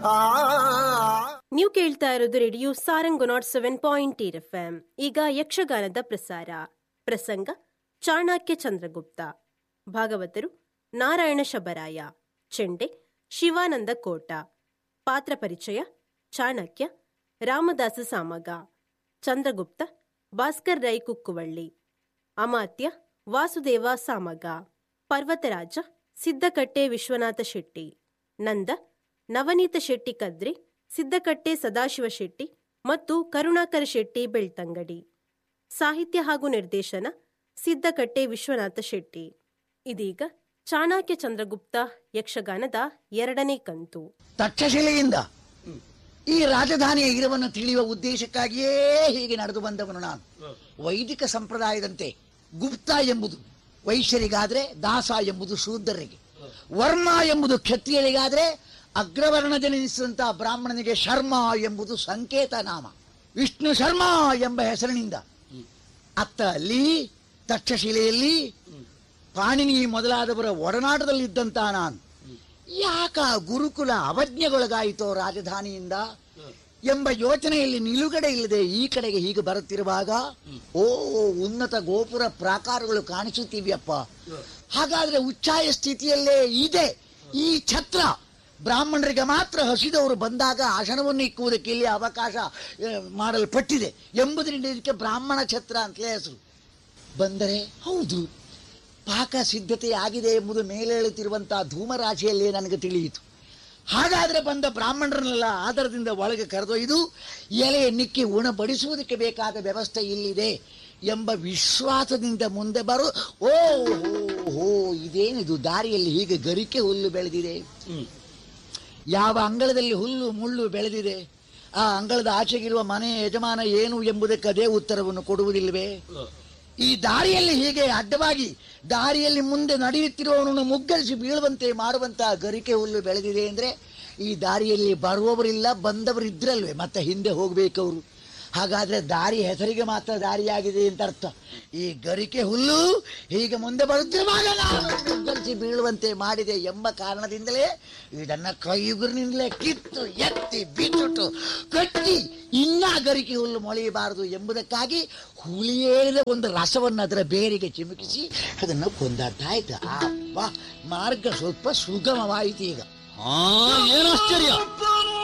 ನೀವು ಕೇಳ್ತಾ ಇರೋದು radio Sarang nought seven point eight F M ಈಗ ಯಕ್ಷಗಾನದ ಪ್ರಸಾರ ಪ್ರಸಂಗ ಚಾಣಕ್ಯ ಚಂದ್ರಗುಪ್ತ ಭಾಗವತರು ನಾರಾಯಣ ಶಬರಾಯ ಚೆಂಡೆ ಶಿವಾನಂದ ಕೋಟ ಪಾತ್ರ ಪರಿಚಯ ಚಾಣಕ್ಯ ರಾಮದಾಸ ಸಾಮಗ ಚಂದ್ರಗುಪ್ತ ಭಾಸ್ಕರ್ ರೈ ಕುಕ್ಕುವಳ್ಳಿ ಅಮಾತ್ಯ ವಾಸುದೇವ ಸಾಮಗ ಪರ್ವತರಾಜ ಸಿದ್ದಕಟ್ಟೆ ವಿಶ್ವನಾಥ ಶೆಟ್ಟಿ ನಂದ ನವನೀತ ಶೆಟ್ಟಿ ಕದ್ರಿ ಸಿದ್ದಕಟ್ಟೆ ಸದಾಶಿವ ಶೆಟ್ಟಿ ಮತ್ತು ಕರುಣಾಕರ ಶೆಟ್ಟಿ ಬೆಳ್ತಂಗಡಿ ಸಾಹಿತ್ಯ ಹಾಗೂ ನಿರ್ದೇಶನ ಸಿದ್ದಕಟ್ಟೆ ವಿಶ್ವನಾಥ ಶೆಟ್ಟಿ ಇದೀಗ ಚಾಣಕ್ಯ ಚಂದ್ರಗುಪ್ತ ಯಕ್ಷಗಾನದ ಎರಡನೇ ಕಂತು ತಕ್ಷಶಿಲೆಯಿಂದ ಈ ರಾಜಧಾನಿಯ ಇರವನ್ನು ತಿಳಿಯುವ ಉದ್ದೇಶಕ್ಕಾಗಿಯೇ ಹೀಗೆ ನಡೆದು ಬಂದವನು ನಾನು ವೈದಿಕ ಸಂಪ್ರದಾಯದಂತೆ ಗುಪ್ತ ಎಂಬುದು ವೈಶ್ಯರಿಗಾದ್ರೆ ದಾಸ ಎಂಬುದು ಶೂದ್ರರಿಗೆ ವರ್ಮ ಎಂಬುದು ಕ್ಷತ್ರಿಯರಿಗಾದ್ರೆ ಅಗ್ರವರ್ಣ ಜನಿಸಿದಂತಹ ಬ್ರಾಹ್ಮಣನಿಗೆ ಶರ್ಮ ಎಂಬುದು ಸಂಕೇತ ನಾಮ ವಿಷ್ಣು ಶರ್ಮ ಎಂಬ ಹೆಸರಿನಿಂದ ಅತ್ತ ಅಲ್ಲಿ ತಕ್ಷಶಿಲೆಯಲ್ಲಿ ಪಾಣಿನಿ ಮೊದಲಾದವರ ಒಡನಾಟದಲ್ಲಿದ್ದಂತಹ ನಾನು ಯಾಕ ಗುರುಕುಲ ಅವಜ್ಞೆಗೊಳಗಾಯಿತೋ ರಾಜಧಾನಿಯಿಂದ ಎಂಬ ಯೋಚನೆಯಲ್ಲಿ ನಿಲುಗಡೆ ಇಲ್ಲದೆ ಈ ಕಡೆಗೆ ಹೀಗೆ ಬರುತ್ತಿರುವಾಗ ಓ ಉನ್ನತ ಗೋಪುರ ಪ್ರಾಕಾರಗಳು ಕಾಣಿಸುತ್ತಿವೆಯಪ್ಪ ಹಾಗಾದ್ರೆ ಉಚ್ಚಾಯ ಸ್ಥಿತಿಯಲ್ಲೇ ಇದೆ ಈ ಛತ್ರ ಬ್ರಾಹ್ಮಣರಿಗೆ ಮಾತ್ರ ಹಸಿದವರು ಬಂದಾಗ ಆಸನವನ್ನು ಇಕ್ಕುವುದಕ್ಕೆ ಇಲ್ಲಿ ಅವಕಾಶ ಆ, ಮಾಡಲ್ಪಟ್ಟಿದೆ ಎಂಬುದರಿಂದ ಇದಕ್ಕೆ ಬ್ರಾಹ್ಮಣ ಛತ್ರ ಅಂತಲೇ ಹೆಸರು ಬಂದರೆ ಹೌದು ಪಾಕ ಸಿದ್ಧತೆ ಆಗಿದೆ ಎಂಬುದು ಮೇಲೇಳುತ್ತಿರುವಂತಹ ಧೂಮರಾಶಿಯಲ್ಲೇ ನನಗೆ ತಿಳಿಯಿತು ಹಾಗಾದರೆ ಬಂದ ಬ್ರಾಹ್ಮಣರನ್ನೆಲ್ಲ ಆಧಾರದಿಂದ ಒಳಗೆ ಕರೆದೊಯ್ದು ಎಲೆ ನಿಕ್ಕಿ ಉಣಬಡಿಸುವುದಕ್ಕೆ ಬೇಕಾದ ವ್ಯವಸ್ಥೆ ಇಲ್ಲಿದೆ ಎಂಬ ವಿಶ್ವಾಸದಿಂದ ಮುಂದೆ ಬರು ಓ ಹೋ ಹೋ ಇದೇನಿದು ದಾರಿಯಲ್ಲಿ ಹೀಗೆ ಗರಿಕೆ ಹುಲ್ಲು ಬೆಳೆದಿದೆ ಯಾವ ಅಂಗಳದಲ್ಲಿ ಹುಲ್ಲು ಮುಳ್ಳು ಬೆಳೆದಿದೆ ಆ ಅಂಗಳದ ಆಚೆಗಿರುವ ಮನೆ ಯಜಮಾನ ಏನು ಎಂಬುದಕ್ಕೆ ಅದೇ ಉತ್ತರವನ್ನು ಕೊಡುವುದಿಲ್ಲವೇ ಈ ದಾರಿಯಲ್ಲಿ ಹೀಗೆ ಅಡ್ಡವಾಗಿ ದಾರಿಯಲ್ಲಿ ಮುಂದೆ ನಡೆಯುತ್ತಿರುವವನನ್ನು ಮುಗ್ಗರಿಸಿ ಬೀಳುವಂತೆ ಮಾಡುವಂತಹ ಗರಿಕೆ ಹುಲ್ಲು ಬೆಳೆದಿದೆ ಅಂದ್ರೆ ಈ ದಾರಿಯಲ್ಲಿ ಬರುವವರಿಲ್ಲ ಬಂದವರಿದ್ರಲ್ವೇ ಮತ್ತೆ ಹಿಂದೆ ಹೋಗ್ಬೇಕವರು ಹಾಗಾದ್ರೆ ದಾರಿ ಹೆಸರಿಗೆ ಮಾತ್ರ ದಾರಿಯಾಗಿದೆ ಅಂತ ಅರ್ಥ ಈ ಗರಿಕೆ ಹುಲ್ಲು ಹೀಗೆ ಮುಂದೆ ಬರುತ್ತಿರುವಾಗ ನಾನು ಮುಗ್ಗರಿಸಿ ಬೀಳುವಂತೆ ಮಾಡಿದೆ ಎಂಬ ಕಾರಣದಿಂದಲೇ ಇದನ್ನ ಕೈಗುರಿನಿಂದಲೇ ಕಿತ್ತು ಎತ್ತಿ ಬಿಚ್ಚುಟ್ಟು ಕಟ್ಟಿ ಇನ್ನ ಗರಿಕೆ ಹುಲ್ಲು ಮೊಳೆಯಬಾರದು ಎಂಬುದಕ್ಕಾಗಿ ಹುಳಿಯೇರಿದ ಒಂದು ರಸವನ್ನು ಅದರ ಬೇರಿಗೆ ಚಿಮುಕಿಸಿ ಅದನ್ನು ಕೊಂದಾಡ್ತಾ ಇದ್ದ ಅಪ್ಪ ಮಾರ್ಗ ಸ್ವಲ್ಪ ಸುಗಮವಾಯಿತು ಈಗ ಆ ಏನ್ ಆಶ್ಚರ್ಯ